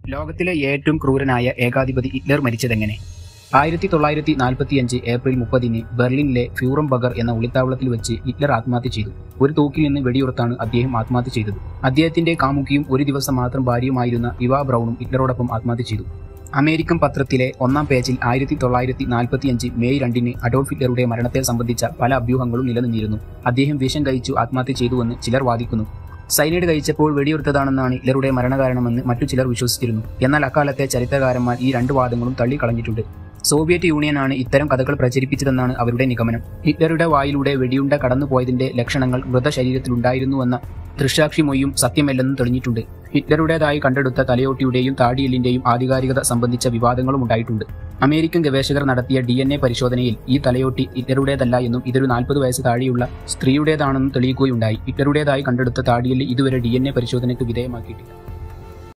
ലോകത്തിലെ ഏറ്റവും ക്രൂരനായ ഏകാധിപതി ഹിറ്റ്ലർ മരിച്ചതെങ്ങനെ ആയിരത്തി തൊള്ളായിരത്തി നാൽപ്പത്തിയഞ്ച് ഏപ്രിൽ മുപ്പതിന് ബെർലിനിലെ ഫ്യൂറം ബഗർ എന്ന ഒളിത്താവളത്തിൽ വെച്ച് ഹിറ്റ്ലർ ആത്മഹത്യ ചെയ്തു ഒരു തോക്കിൽ നിന്ന് വെടിയുറത്താണ് അദ്ദേഹം ആത്മഹത്യ ചെയ്തത് അദ്ദേഹത്തിന്റെ കാമുകിയും ഒരു ദിവസം മാത്രം ഭാര്യയുമായിരുന്ന ഇവ ബ്രൗണും ഹിറ്റ്ലറോടൊപ്പം ആത്മഹത്യ ചെയ്തു അമേരിക്കൻ പത്രത്തിലെ ഒന്നാം പേജിൽ ആയിരത്തി തൊള്ളായിരത്തി നാൽപ്പത്തിയഞ്ച് മെയ് രണ്ടിന് അഡോൾഫ് ഹിറ്റ്ലറുടെ മരണത്തെ സംബന്ധിച്ച പല അഭ്യൂഹങ്ങളും നിലനിന്നിരുന്നു അദ്ദേഹം വിഷം കഴിച്ചു ആത്മഹത്യ ചെയ്തുവെന്ന് ചിലർ വാദിക്കുന്നു സൈനൈഡ് കഴിച്ചപ്പോൾ വെടിയുർത്തതാണെന്നാണ് ഹിറ്റ്ലറുടെ മരണകാരണമെന്ന് മറ്റു ചിലർ വിശ്വസിച്ചിരുന്നു എന്നാൽ അക്കാലത്തെ ചരിത്രകാരന്മാർ ഈ രണ്ട് വാദങ്ങളും തള്ളിക്കളഞ്ഞിട്ടുണ്ട് സോവിയറ്റ് യൂണിയനാണ് ഇത്തരം കഥകൾ പ്രചരിപ്പിച്ചതെന്നാണ് അവരുടെ നിഗമനം ഹിറ്റ്ലറുടെ വായിലൂടെ വെടിയുണ്ട കടന്നുപോയതിന്റെ ലക്ഷണങ്ങൾ മൃതശരീരത്തിലുണ്ടായിരുന്നുവെന്ന ദൃശാക്ഷി മൊയ്യും സത്യമല്ലെന്നും തെളിഞ്ഞിട്ടുണ്ട് ഹിറ്റ്ലറുടേതായി കണ്ടെടുത്ത തലയോട്ടിയുടെയും താടിയെല്ലിന്റെയും ആധികാരികത സംബന്ധിച്ച വിവാദങ്ങളും ഉണ്ടായിട്ടുണ്ട് അമേരിക്കൻ ഗവേഷകർ നടത്തിയ ഡി എൻ എ പരിശോധനയിൽ ഈ തലയോട്ടി ഹിറ്റ്ലറുടേതല്ല എന്നും ഇതൊരു നാൽപ്പത് വയസ്സ് താഴെയുള്ള സ്ത്രീയുടേതാണെന്നും തെളിയിക്കുകയുണ്ടായി ഹിറ്റ്ലറുടേതായി കണ്ടെടുത്ത താടിയെല്ല് ഇതുവരെ ഡി എൻ എ പരിശോധനയ്ക്ക് വിധേയമാക്കിയിട്ടില്ല